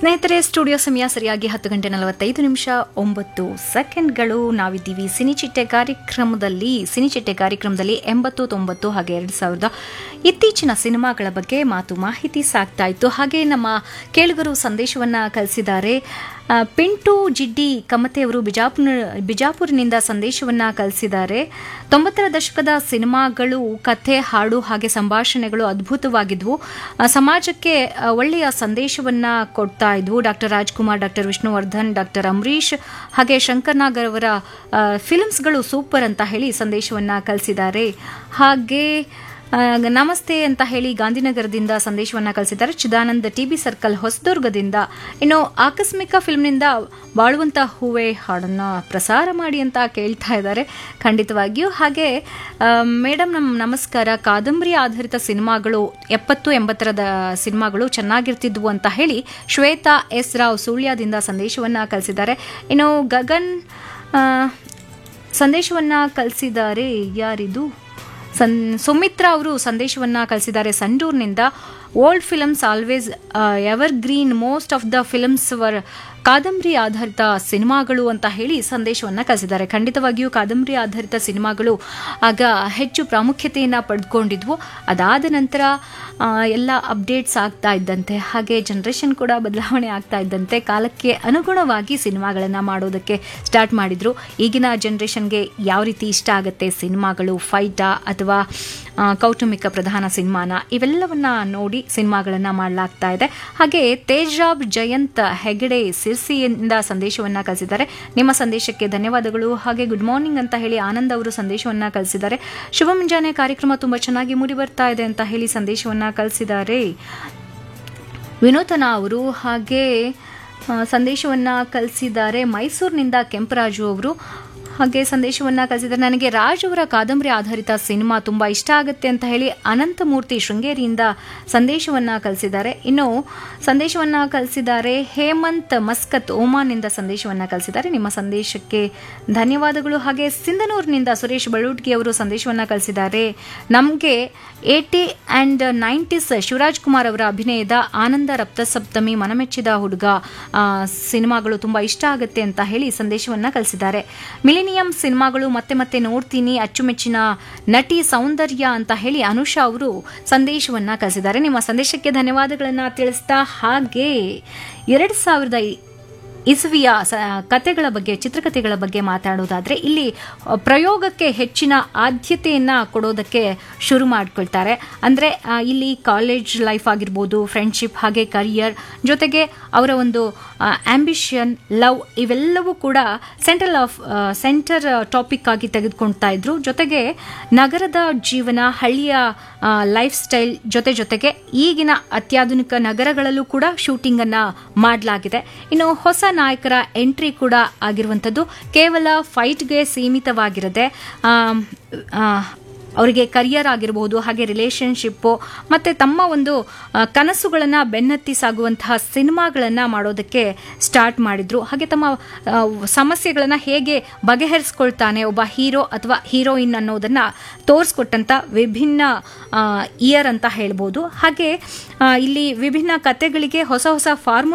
ಸ್ನೇಹಿತರೆ ಸ್ಟುಡಿಯೋ ಸಮಯ ಸರಿಯಾಗಿ ಹತ್ತು ಗಂಟೆ ನಲವತ್ತೈದು ನಿಮಿಷ ಒಂಬತ್ತು ಸೆಕೆಂಡ್ಗಳು ನಾವಿದ್ದೀವಿ ಸಿನಿಚಿಟ್ಟೆ ಕಾರ್ಯಕ್ರಮದಲ್ಲಿ ಸಿನಿಚಿಟ್ಟೆ ಕಾರ್ಯಕ್ರಮದಲ್ಲಿ ಎಂಬತ್ತು ತೊಂಬತ್ತು ಹಾಗೆ ಎರಡು ಸಾವಿರದ ಇತ್ತೀಚಿನ ಸಿನಿಮಾಗಳ ಬಗ್ಗೆ ಮಾತು ಮಾಹಿತಿ ಸಾಗ್ತಾ ಇತ್ತು ಹಾಗೆ ನಮ್ಮ ಕೇಳುಗರು ಸಂದೇಶವನ್ನ ಕಳಿಸಿದ್ದಾರೆ ಆ, ಪಿಂಟು ಜಿಡ್ಡಿ ಕಮತೆಯವರು ಬಿಜಾಪುರ ಬಿಜಾಪುರಿನಿಂದ ಸಂದೇಶವನ್ನ ಕಳಿಸಿದ್ದಾರೆ ತೊಂಬತ್ತರ ದಶಕದ ಸಿನಿಮಾಗಳು ಕಥೆ ಹಾಡು ಹಾಗೆ ಸಂಭಾಷಣೆಗಳು ಅದ್ಭುತವಾಗಿದ್ವು ಆ, ಸಮಾಜಕ್ಕೆ ಆ, ಒಳ್ಳೆಯ ಸಂದೇಶವನ್ನ ಕೊಡ್ತಾ ಇದ್ವು doctor Rajkumar doctor Vishnuvardhan doctor Ambareesh ಹಾಗೆ ಶಂಕರ್ ನಾಗ್ ಅವರ ಆ, ಫಿಲ್ಮ್ಸ್ಗಳು ಸೂಪರ್ ಅಂತ ಹೇಳಿ ಸಂದೇಶವನ್ನ ಕಳಿಸಿದ್ದಾರೆ ಹಾಗೆ ಆ, ನಮಸ್ತೆ ಅಂತ ಹೇಳಿ ಗಾಂಧಿನಗರದಿಂದ ಸಂದೇಶವನ್ನ ಕಳಿಸಿದ್ದಾರೆ ಚಿದಾನಂದ ಟಿಬಿ ಸರ್ಕಲ್ ಹೊಸದುರ್ಗದಿಂದ ಇನ್ನು ಆಕಸ್ಮಿಕ ಫಿಲ್ಮ್ನಿಂದ ಬಾಳುವಂತ ಹೂವೆ ಹಾಡನ್ನ ಪ್ರಸಾರ ಮಾಡಿ ಅಂತ ಕೇಳ್ತಾ ಇದ್ದಾರೆ ಖಂಡಿತವಾಗಿಯೂ ಹಾಗೆ ಮೇಡಮ್ ನಮ್ ನಮಸ್ಕಾರ ಕಾದಂಬರಿ ಆಧಾರಿತ ಸಿನಿಮಾಗಳು ಎಪ್ಪತ್ತು ಎಂಬತ್ತರ ದ- ಸಿನಿಮಾಗಳು ಚೆನ್ನಾಗಿರ್ತಿದ್ವು ಅಂತ ಹೇಳಿ ಶ್ವೇತಾ ಎಸ್ ರಾವ್ ಸುಳ್ಯದಿಂದ ಸಂದೇಶವನ್ನ ಕಳಿಸಿದ್ದಾರೆ ಇನ್ನು ಗಗನ್ ಆ, ಸಂದೇಶವನ್ನ ಕಳಿಸಿದ್ದಾರೆ ಯಾರಿದು ಸನ್ ಸುಮಿತ್ರಾ ಅವರು ಸಂದೇಶವನ್ನ ಕಳಿಸಿದ್ದಾರೆ ಸಂಡೂರ್ನಿಂದ old films always evergreen most of the films ವರ್ ಕಾದಂಬರಿ ಆಧಾರಿತ ಸಿನಿಮಾಗಳು ಅಂತ ಹೇಳಿ ಸಂದೇಶವನ್ನ ಕಳಿಸಿದ್ದಾರೆ ಖಂಡಿತವಾಗಿಯೂ ಕಾದಂಬರಿ ಆಧಾರಿತ ಸಿನಿಮಾಗಳು ಆಗ ಹೆಚ್ಚು ಪ್ರಾಮುಖ್ಯತೆಯನ್ನು ಪಡೆದುಕೊಂಡಿದ್ವು ಅದಾದ ನಂತರ ಆ, ಎಲ್ಲ ಅಪ್ಡೇಟ್ಸ್ ಆಗ್ತಾ ಇದ್ದಂತೆ ಹಾಗೆ ಜನರೇಷನ್ ಕೂಡ ಬದಲಾವಣೆ ಆಗ್ತಾ ಇದ್ದಂತೆ ಕಾಲಕ್ಕೆ ಅನುಗುಣವಾಗಿ ಸಿನಿಮಾಗಳನ್ನು ಮಾಡೋದಕ್ಕೆ ಸ್ಟಾರ್ಟ್ ಮಾಡಿದ್ರು ಈಗಿನ ಜನರೇಷನ್ಗೆ ಯಾವ ರೀತಿ ಇಷ್ಟ ಆಗುತ್ತೆ ಸಿನಿಮಾಗಳು ಫೈಟಾ ಅಥವಾ ಆ, ಕೌಟುಂಬಿಕ ಪ್ರಧಾನ ಸಿನಿಮಾನ ಇವೆಲ್ಲವನ್ನ ನೋಡಿ ಸಿನಿಮಾಗಳನ್ನ ಮಾಡಲಾಗ್ತಾ ಇದೆ ಹಾಗೆ ತೇಜಾಬ್ ಜಯಂತ್ ಹೆಗಡೆ ಸಿರ್ಸಿಯಿಂದ ಸಂದೇಶವನ್ನ ಕಳಿಸಿದ್ದಾರೆ ನಿಮ್ಮ ಸಂದೇಶಕ್ಕೆ ಧನ್ಯವಾದಗಳು ಹಾಗೆ ಗುಡ್ ಮಾರ್ನಿಂಗ್ ಅಂತ ಹೇಳಿ ಆನಂದ್ ಅವರು ಸಂದೇಶವನ್ನ ಕಳಿಸಿದ್ದಾರೆ ಶುಭ ಮುಂಜಾನೆ ಕಾರ್ಯಕ್ರಮ ತುಂಬಾ ಚೆನ್ನಾಗಿ ಮೂಡಿ ಬರ್ತಾ ಇದೆ ಅಂತ ಹೇಳಿ ಸಂದೇಶವನ್ನ ಕಳಿಸಿದ್ದಾರೆ ವಿನೂತನ ಅವರು ಹಾಗೆ ಆ, ಸಂದೇಶವನ್ನ ಕಳಿಸಿದ್ದಾರೆ ಮೈಸೂರಿನಿಂದ ಕೆಂಪರಾಜು ಅವರು ಹಾಗೆ ಸಂದೇಶವನ್ನ ಕಳಿಸಿದ್ದಾರೆ ನನಗೆ ರಾಜ್ ಅವರ ಕಾದಂಬರಿ ಆಧಾರಿತ ಸಿನಿಮಾ ತುಂಬಾ ಇಷ್ಟ ಆಗುತ್ತೆ ಅಂತ ಹೇಳಿ ಅನಂತಮೂರ್ತಿ ಶೃಂಗೇರಿಯಿಂದ ಸಂದೇಶವನ್ನ ಕಳಿಸಿದ್ದಾರೆ ಇನ್ನು ಸಂದೇಶವನ್ನ ಕಳಿಸಿದ್ದಾರೆ ಹೇಮಂತ್ ಮಸ್ಕತ್ ಓಮಾನ್ನಿಂದ ಸಂದೇಶವನ್ನ ಕಳಿಸಿದ್ದಾರೆ ನಿಮ್ಮ ಸಂದೇಶಕ್ಕೆ ಧನ್ಯವಾದಗಳು ಹಾಗೆ ಸಿಂಧನೂರಿನಿಂದ ಸುರೇಶ್ ಬಳುಟ್ಗಿ ಅವರು ಸಂದೇಶವನ್ನ ಕಳಿಸಿದ್ದಾರೆ ನಮಗೆ eighty and nineties Shivaraj Kumar ಅವರ ಅಭಿನಯದ ಆನಂದ ರಕ್ತಸಪ್ತಮಿ ಮನಮೆಚ್ಚಿದ ಹುಡುಗ ಆ, ಸಿನಿಮಾಗಳು ತುಂಬಾ ಇಷ್ಟ ಆಗುತ್ತೆ ಅಂತ ಹೇಳಿ ಸಂದೇಶವನ್ನ ಕಳಿಸಿದ್ದಾರೆ ಮಿಲಿನಿಯಂ ಸಿನಿಮಾಗಳು ಮತ್ತೆ ಮತ್ತೆ ನೋಡ್ತೀನಿ ಅಚ್ಚುಮೆಚ್ಚಿನ ನಟಿ ಸೌಂದರ್ಯ ಅಂತ ಹೇಳಿ ಅನುಷಾ ಅವರು ಸಂದೇಶವನ್ನ ಕಳಿಸಿದ್ದಾರೆ ನಿಮ್ಮ ಸಂದೇಶಕ್ಕೆ ಧನ್ಯವಾದಗಳನ್ನ ತಿಳಿಸ್ತಾ ಹಾಗೆ ಎರಡ್ ಸಾವಿರದ ಇಸವಿಯ ಸ- ಕತೆಗಳ ಬಗ್ಗೆ ಚಿತ್ರಕಥೆಗಳ ಬಗ್ಗೆ ಮಾತಾಡೋದಾದ್ರೆ ಇಲ್ಲಿ ಅ, ಪ್ರಯೋಗಕ್ಕೆ ಹೆಚ್ಚಿನ ಆದ್ಯತೆಯನ್ನ ಕೊಡೋದಕ್ಕೆ ಶುರು ಮಾಡ್ಕೊಳ್ತಾರೆ ಅಂದ್ರೆ ಆ, ಇಲ್ಲಿ ಕಾಲೇಜ್ ಲೈಫ್ ಆಗಿರ್ಬೋದು ಫ್ರೆಂಡ್ಶಿಪ್ ಹಾಗೆ ಕರಿಯರ್ ಜೊತೆಗೆ ಅವರ ಒಂದು ಆಂಬಿಷನ್ ಲವ್ ಇವೆಲ್ಲವೂ ಕೂಡ ಸೆಂಟ್ರಲ್ ಆಫ್ ಸೆಂಟರ್ ಟಾಪಿಕ್ ಆಗಿ ತೆಗೆದುಕೊಳ್ತಾ ಇದ್ರು ಜೊತೆಗೆ ನಗರದ ಜೀವನ ಹಳ್ಳಿಯ ಲೈಫ್ ಸ್ಟೈಲ್ ಜೊತೆ ಜೊತೆಗೆ ಈಗಿನ ಅತ್ಯಾಧುನಿಕ ನಗರಗಳಲ್ಲೂ ಕೂಡ ಶೂಟಿಂಗ್ ಅನ್ನ ಮಾಡಲಾಗಿದೆ ಇನ್ನು ಹೊಸ ನಾಯಕರ ಎಂಟ್ರಿ ಕೂಡ ಆಗಿರುವಂಥದ್ದು ಕೇವಲ ಫೈಟ್ಗೆ ಸೀಮಿತವಾಗಿರದೆ ಆಮ್, ಆ, ಅವರಿಗೆ ಕರಿಯರ್ ಆಗಿರಬಹುದು ಹಾಗೆ ರಿಲೇಶನ್ಶಿಪ್ಪು ಮತ್ತೆ ತಮ್ಮ ಒಂದು ಆ, ಕನಸುಗಳನ್ನ ಬೆನ್ನತ್ತಿ ಸಾಗುವಂತಹ ಸಿನಿಮಾಗಳನ್ನ ಮಾಡೋದಕ್ಕೆ ಸ್ಟಾರ್ಟ್ ಮಾಡಿದ್ರು ಹಾಗೆ ತಮ್ಮ ಆ, ಸಮಸ್ಯೆಗಳನ್ನ ಹೇಗೆ ಬಗೆಹರಿಸ್ಕೊಳ್ತಾನೆ ಒಬ್ಬ ಹೀರೋ ಅಥವಾ ಹೀರೋಯಿನ್ ಅನ್ನೋದನ್ನ ತೋರಿಸ್ಕೊಟ್ಟಂತ ವಿಭಿನ್ನ ಇಯರ್ ಅಂತ ಹೇಳ್ಬೋದು ಹಾಗೆ ಆ, ಇಲ್ಲಿ ವಿಭಿನ್ನ ಕತೆಗಳಿಗೆ ಹೊಸ ಹೊಸ ಫಾರ್ಮು